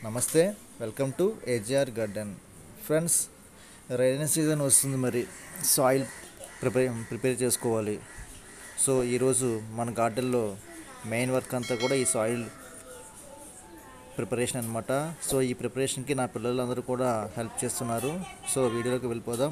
నమస్తే welcome to AGR garden friends rainy season వస్తుంది మరి సాయిల్ ప్రిపేర్ ప్రిపేర్ చేసుకోవాలి సో ఈరోజు మన గార్డెన్లో మెయిన్ వర్క్ అంతా కూడా ఈ సాయిల్ ప్రిపరేషన్ అనమాట సో ఈ ప్రిపరేషన్కి నా పిల్లలందరూ కూడా హెల్ప్ చేస్తున్నారు సో వీడియోలోకి వెళ్ళిపోదాం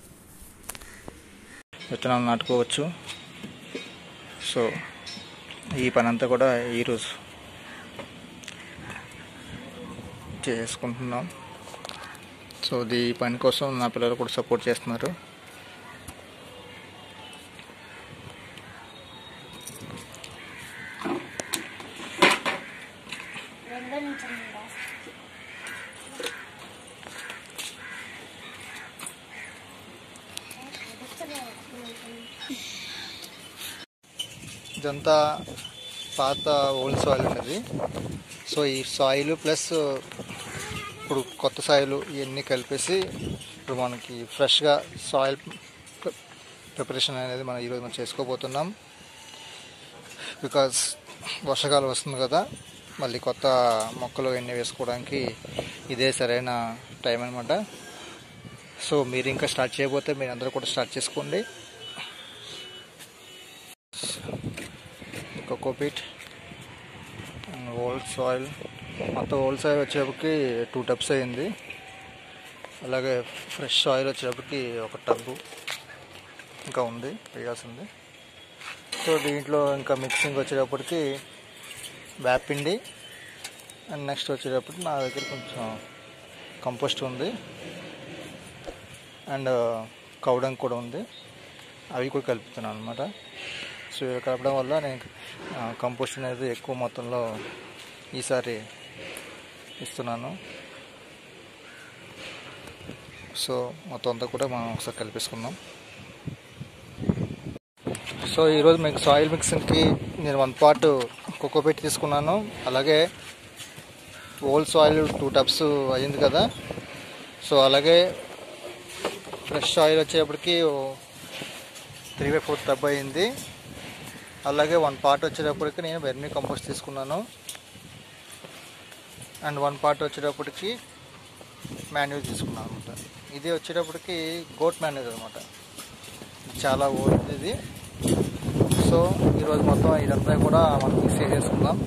విత్తనాలు నాటుకోవచ్చు సో ఈ పని అంతా కూడా ఈరోజు చేసుకుంటున్నాం సో ఈ పని కోసం నా పిల్లలు కూడా సపోర్ట్ చేస్తున్నారు ఇదంతా పాత ఓల్డ్ సాయిల్ ఉన్నది సో ఈ సాయిల్ ప్లస్ ఇప్పుడు కొత్త సాయిల్ ఇవన్నీ కలిపేసి ఇప్పుడు మనకి ఫ్రెష్గా సాయిల్ ప్రిపరేషన్ అనేది మనం ఈరోజు మనం చేసుకోబోతున్నాం బికాస్ వర్షాకాలం వస్తుంది కదా మళ్ళీ కొత్త మొక్కలు ఎన్ని వేసుకోవడానికి ఇదే సరైన టైం అనమాట సో మీరు ఇంకా స్టార్ట్ చేయబోతే మీరు అందరూ కూడా స్టార్ట్ చేసుకోండి కోకోపీట్ అండ్ ఓల్డ్ సాయిల్ మొత్తం ఓల్డ్ సాయిల్ వచ్చేటప్పటికి టూ టబ్స్ అయింది అలాగే ఫ్రెష్ సాయిల్ వచ్చేటప్పటికి ఒక టబ్బు ఇంకా ఉంది వేయాల్సింది సో దీంట్లో ఇంకా మిక్సింగ్ వచ్చేటప్పటికి వేపిండి అండ్ నెక్స్ట్ వచ్చేటప్పటికి నా దగ్గర కొంచెం కంపోస్ట్ ఉంది అండ్ కౌడంగ్ కూడా ఉంది అవి కూడా కలుపుతున్నాను అనమాట సో ఇవి కలపడం వల్ల నేను కంపోస్ట్ అనేది ఎక్కువ మొత్తంలో ఈసారి ఇస్తున్నాను సో మొత్తం అంతా కూడా మనం ఒకసారి కలిపేసుకుందాం సో ఈరోజు మీకు సాయిల్ మిక్సింగ్కి నేను వన్ పార్ట్ కోకోపీట్ తీసుకున్నాను అలాగే ఓల్డ్ సాయిల్ టూ టబ్స్ అయింది కదా సో అలాగే ఫ్రెష్ ఆయిల్ వచ్చేటప్పటికి త్రీ బై ఫోర్ టబ్ అయింది అలాగే వన్ పార్ట్ వచ్చేటప్పటికి నేను వెర్మీ కంపోస్ట్ తీసుకున్నాను అండ్ వన్ పార్ట్ వచ్చేటప్పటికి మాన్యూర్ తీసుకున్నాను అనమాట ఇది వచ్చేటప్పటికి గోట్ మాన్యూర్ అనమాట చాలా ఓల్డ్ ఇది సో ఈరోజు మొత్తం ఇదంతా కూడా మనం మిక్స్ చేసుకుందాం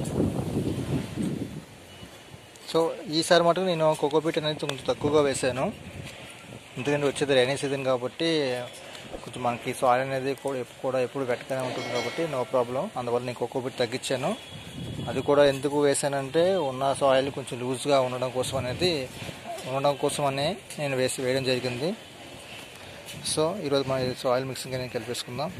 సో ఈసారి మటుకు నేను కోకోపీట్ అనేది కొంచెం తక్కువగా వేసాను ఎందుకంటే వచ్చేది రైనీ సీజన్ కాబట్టి కొంచెం మనకి సాయిల్ అనేది కూడా కూడా ఎప్పుడు వెట్టగానే ఉంటుంది కాబట్టి నో ప్రాబ్లం అందువల్ల నేను కోకోపీట్ తగ్గించాను అది కూడా ఎందుకు వేసానంటే ఉన్న సాయిల్ కొంచెం లూజ్గా ఉండడం కోసం అనేది ఉండడం కోసం అని నేను వేసి వేయడం జరిగింది సో ఈరోజు మన సాయిల్ మిక్సింగ్ అనేది కలిపేసుకుందాం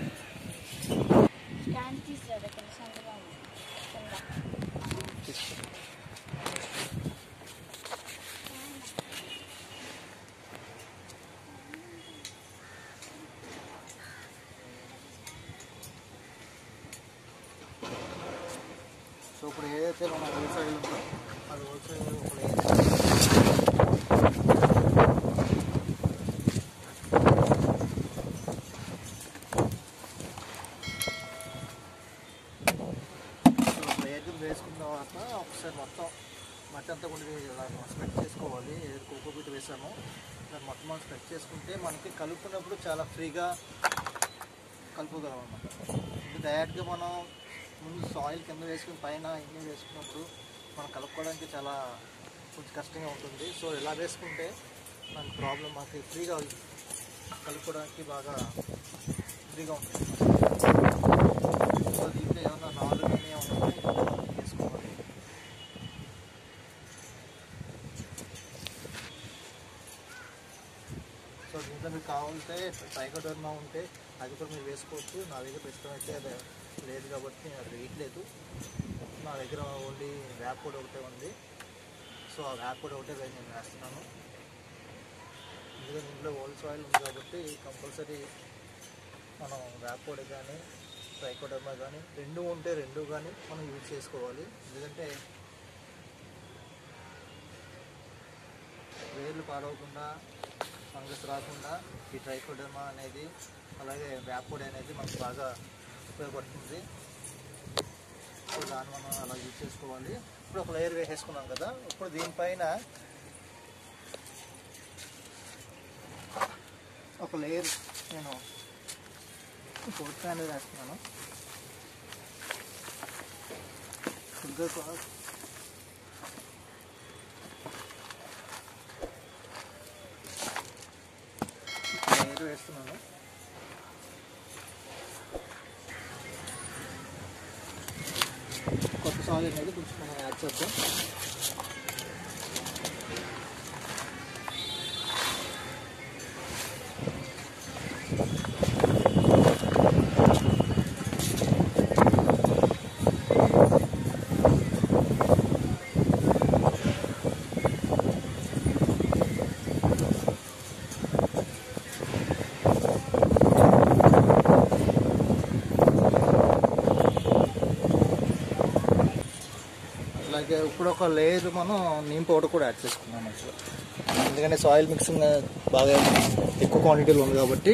సో ఇప్పుడు ఏదైతే మన రోడ్ సైడ్ ఉందో అది రోడ్ సైడ్ ఇప్పుడు లేయర్ వేసుకున్న తర్వాత ఒకసారి మొత్తం మట్టి అంతా కూడా ఇలా స్ప్రెడ్ చేసుకోవాలి ఏది కోకోపీట్ వేసామో దాన్ని మొత్తం మనం స్ప్రెడ్ చేసుకుంటే మనకి కలుపుకున్నప్పుడు చాలా ఫ్రీగా కలుపుగలం అనమాట డైరెక్ట్గా మనం ముందు సాయిల్ కింద వేసుకుని పైన ఇన్ని వేసుకున్నప్పుడు మనం కలుపుకోవడానికి చాలా కొంచెం కష్టంగా ఉంటుంది సో ఇలా వేసుకుంటే మనకి ప్రాబ్లం మనకి ఫ్రీగా కలుపుకోవడానికి బాగా ఫ్రీగా ఉంటుంది సో దీంట్లో ఏమన్నా నాలుగు కానీ ఏమన్నా వేసుకోవాలి సో దీంట్లో మీకు కావాలంటే ట్రైకోడర్మా ఉంటే అది కూడా మీరు వేసుకోవచ్చు నా దగ్గర ప్రస్తుతం అయితే అది లేదు కాబట్టి నేను అది వేయట్లేదు నా దగ్గర ఓన్లీ వ్యాప్ కూడా ఒకటే ఉంది సో ఆ వ్యాప్ కూడా ఒకటే నేను వేస్తున్నాను ఎందుకంటే ఇంట్లో ఓల్డ్ సాయిల్ ఉంది కాబట్టి కంపల్సరీ మనం వ్యాప్ కూడా కానీ ట్రైకోడర్మా కానీ రెండు ఉంటే రెండు కానీ మనం యూజ్ చేసుకోవాలి ఎందుకంటే వేర్లు పాడవకుండా ఫంగస్ రాకుండా ఈ ట్రైకోడర్మా అనేది అలాగే వ్యాపోడ్ అనేది మనకు బాగా ఉపయోగపడుతుంది సో దాన్ని మనం అలా యూజ్ చేసుకోవాలి ఇప్పుడు ఒక లేయర్ వేసేసుకున్నాం కదా ఇప్పుడు దీనిపైన ఒక లేయర్ నేను ఫోర్త్ ప్యాన్ వేస్తున్నాను షుగర్ కూడా లేయర్ వేస్తున్నాను కొత్త సాల్ అనేది కొంచెం మనం యాడ్ చేద్దాం అలాగే ఇప్పుడు ఒక లేయర్ మనం నీమ్ పౌడర్ కూడా యాడ్ చేసుకున్నాం అసలు ఎందుకంటే సాయిల్ మిక్సింగ్ బాగా ఎక్కువ క్వాంటిటీలో ఉంది కాబట్టి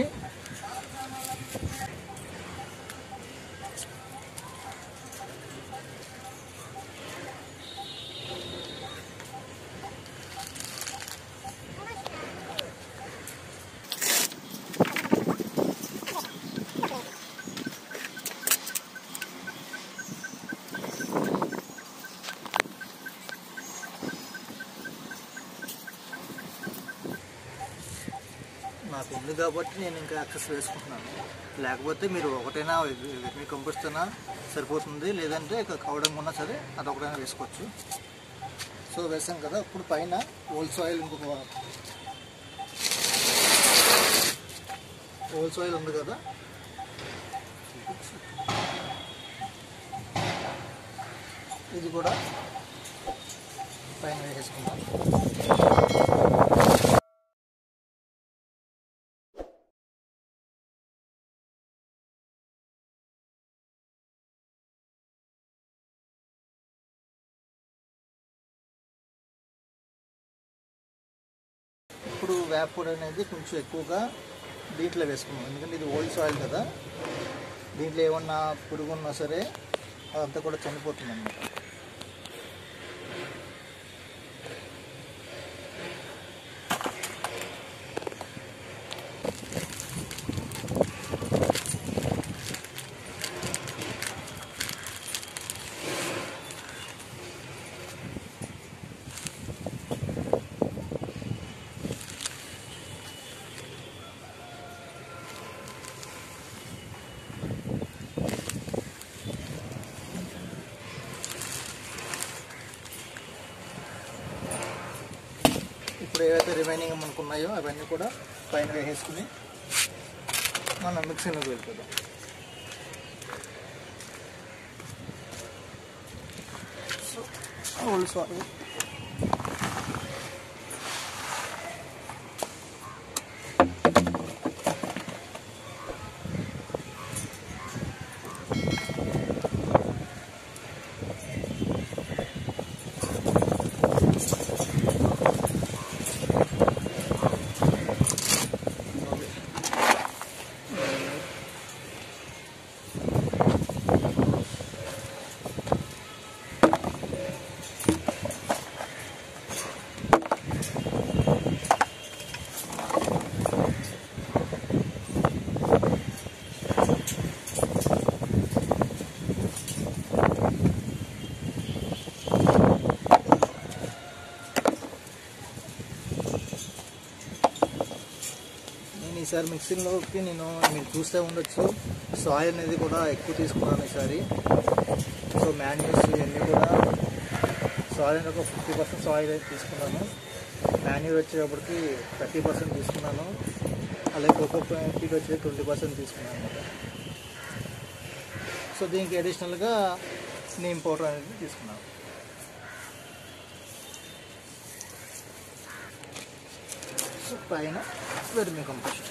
నాకు ఉంది కాబట్టి నేను ఇంకా యాక్సెస్ వేసుకుంటున్నాను లేకపోతే మీరు ఒకటైనా మీ కంపోస్ట్ అయినా సరిపోతుంది లేదంటే ఇక కవడం ఉన్నా సరే అదొకటైనా వేసుకోవచ్చు సో వేసాం కదా ఇప్పుడు పైన ఓల్ సాయిల్ ఇంకొక ఓల్ సాయిల్ ఉంది కదా ఇది కూడా పైన వేసేసుకుందాం ఇప్పుడు వేప పొడి అనేది కొంచెం ఎక్కువగా దీంట్లో వేసుకున్నాం ఎందుకంటే ఇది ఓల్డ్ సాయిల్ కదా దీంట్లో ఏమన్నా పురుగు ఉన్నా సరే అదంతా కూడా చనిపోతుంది అన్నమాట ఇప్పుడు ఏవైతే రిమైనింగ్ మనకు ఉన్నాయో అవన్నీ కూడా పైన వేసేసుకుని మనం మిక్సీలోకి వెళ్ళిపోదాం సో ఓల్డ్ సారీ నేను ఈసారి మిక్సింగ్లోకి నేను మీరు చూస్తే ఉండొచ్చు సాయిల్ అనేది కూడా ఎక్కువ తీసుకున్నాను ఈసారి సో మాన్యూస్ ఇవన్నీ కూడా సాయిల్ అనేది ఒక ఫిఫ్టీ పర్సెంట్ సాయిల్ అయితే తీసుకున్నాను మాన్యూర్ వచ్చేటప్పటికి థర్టీ పర్సెంట్ తీసుకున్నాను అలాగే కోకో పీట్ వచ్చేది ట్వంటీ పర్సెంట్ తీసుకున్నాను అనమాట సో దీనికి అడిషనల్గా నీమ్ పౌడర్ అనేది తీసుకున్నాను సో పైన వెర్మి కంపోస్ట్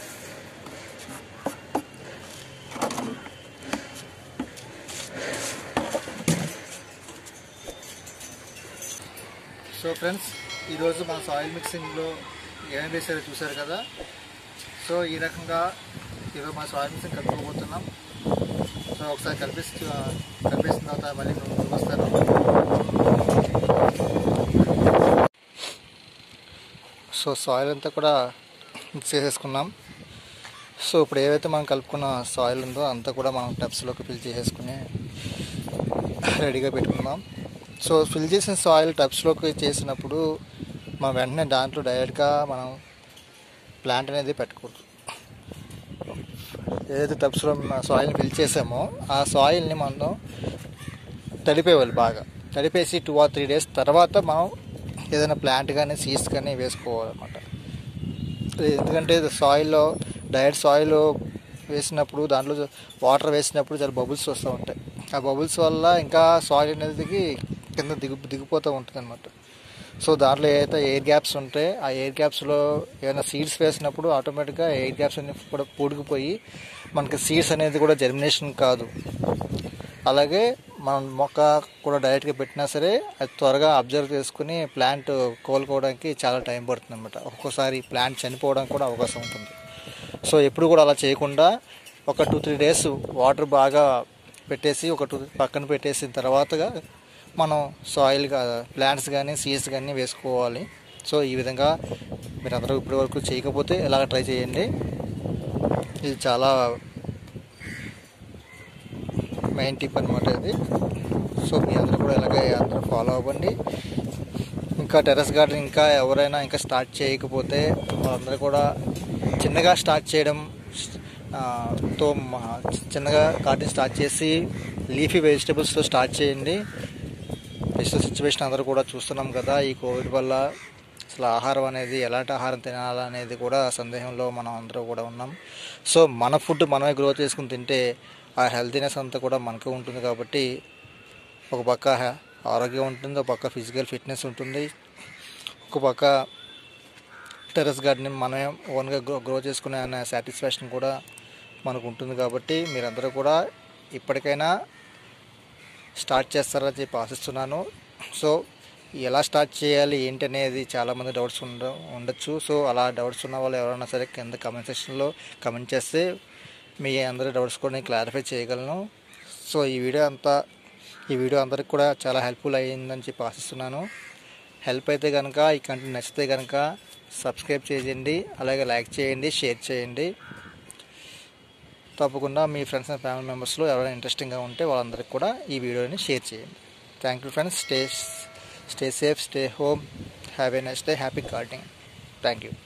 సో ఫ్రెండ్స్ ఈరోజు మన సాయిల్ మిక్సింగ్లో ఏమేమి వేసారో చూసారు కదా సో ఈ రకంగా ఈరోజు మన సాయిల్ మిక్సింగ్ కలుపుకోబోతున్నాం సో ఒకసారి కలిపిస్తూ కలిపిస్తున్న తర్వాత మళ్ళీ మేము ముందుకు వస్తాను సో సాయిల్ అంతా కూడా మిక్స్ చేసేసుకున్నాం సో ఇప్పుడు ఏవైతే మనం కలుపుకున్న సాయిల్ ఉందో అంతా కూడా మనం టబ్స్లోకి ఫిల్ చేసేసుకుని రెడీగా పెట్టుకుందాం సో ఫిల్ చేసిన సాయిల్ టబ్స్లోకి చేసినప్పుడు మనం వెంటనే దాంట్లో డైరెక్ట్గా మనం ప్లాంట్ అనేది పెట్టకూడదు ఏదైతే టబ్స్లో సాయిల్ని ఫిల్ చేసామో ఆ సాయిల్ని మనం తడిపేయాలి బాగా తడిపేసి టూ ఆర్ త్రీ డేస్ తర్వాత మనం ఏదైనా ప్లాంట్ కానీ సీడ్స్ కానీ వేసుకోవాలన్నమాట ఎందుకంటే సాయిల్లో డైరెక్ట్ సాయిల్ వేసినప్పుడు దాంట్లో వాటర్ వేసినప్పుడు చాలా బబుల్స్ వస్తూ ఉంటాయి ఆ బబుల్స్ వల్ల ఇంకా సాయిల్ అనేది కింద దిగు దిగిపోతూ ఉంటుంది అనమాట సో దాంట్లో ఏదైతే ఎయిర్ గ్యాప్స్ ఉంటాయి ఆ ఎయిర్ గ్యాప్స్లో ఏమైనా సీడ్స్ వేసినప్పుడు ఆటోమేటిక్గా ఎయిర్ గ్యాప్స్ అన్ని కూడా పూడుకుపోయి మనకి సీడ్స్ అనేది కూడా జర్మినేషన్ కాదు అలాగే మనం మొక్క కూడా డైరెక్ట్గా పెట్టినా సరే అది త్వరగా అబ్జర్వ్ చేసుకుని ప్లాంట్ కోలుకోవడానికి చాలా టైం పడుతుంది అనమాట ఒక్కోసారి ప్లాంట్ చనిపోవడానికి కూడా అవకాశం ఉంటుంది సో ఎప్పుడు కూడా అలా చేయకుండా ఒక టూ త్రీ డేస్ వాటర్ బాగా పెట్టేసి ఒక టూ పక్కన పెట్టేసిన తర్వాతగా మనం సాయిల్ ప్లాంట్స్ కానీ సీడ్స్ కానీ వేసుకోవాలి సో ఈ విధంగా మీరు అందరూ ఇప్పటి వరకు చేయకపోతే ఇలాగ ట్రై చేయండి ఇది చాలా మెయిన్ టిప్ అనమాట ఇది సో మీ అందరూ కూడా ఇలాగే అందరూ ఫాలో అవ్వండి ఇంకా టెర్రస్ గార్డెన్ ఇంకా ఎవరైనా ఇంకా స్టార్ట్ చేయకపోతే వాళ్ళందరూ కూడా చిన్నగా స్టార్ట్ చేయడం ఆ, తో మా- చిన్నగా గార్డెన్ స్టార్ట్ చేసి లీఫీ వెజిటేబుల్స్తో స్టార్ట్ చేయండి ప్రస్తుత సిచ్యువేషన్ అందరూ కూడా చూస్తున్నాం కదా ఈ కోవిడ్ వల్ల అసలు ఆహారం అనేది ఎలాంటి ఆహారం తినాలనేది కూడా సందేహంలో మనం అందరూ కూడా ఉన్నాం సో మన ఫుడ్ మనమే గ్రో చేసుకుని తింటే ఆ హెల్తీనెస్ అంతా కూడా మనకే ఉంటుంది కాబట్టి ఒక పక్క హె- ఆరోగ్యం ఉంటుంది ఒక పక్క ఫిజికల్ ఫిట్నెస్ ఉంటుంది ఒక పక్క టెర్రస్ గార్డెన్ మనమే ఓన్గా గ్రో గ్రో చేసుకునే అనే సాటిస్ఫాక్షన్ కూడా మనకు ఉంటుంది కాబట్టి మీరందరూ కూడా ఇప్పటికైనా స్టార్ట్ చేస్తారని చెప్పి ఆశిస్తున్నాను సో ఎలా స్టార్ట్ చేయాలి ఏంటి అనేది చాలామంది డౌట్స్ ఉండ ఉండొచ్చు సో అలా డౌట్స్ ఉన్న వాళ్ళు ఎవరైనా సరే కింద కమెంట్ సెక్షన్లో కమెంట్ చేస్తే మీ అందరి డౌట్స్ కూడా నేను క్లారిఫై చేయగలను సో ఈ వీడియో అంతా ఈ వీడియో అందరికి కూడా చాలా హెల్ప్ఫుల్ అయ్యిందని చెప్పి ఆశిస్తున్నాను హెల్ప్ అయితే కనుక ఈ కంటెంట్ నచ్చితే కనుక సబ్స్క్రైబ్ చేయండి అలాగే లైక్ చేయండి షేర్ చేయండి తప్పకుండా మీ ఫ్రెండ్స్ అండ్ ఫ్యామిలీ మెంబర్స్లో ఎవరైనా ఇంట్రెస్టింగ్గా ఉంటే వాళ్ళందరికీ కూడా ఈ వీడియోని షేర్ చేయండి thank you friends stay stay safe stay home have a next day happy gardening thank you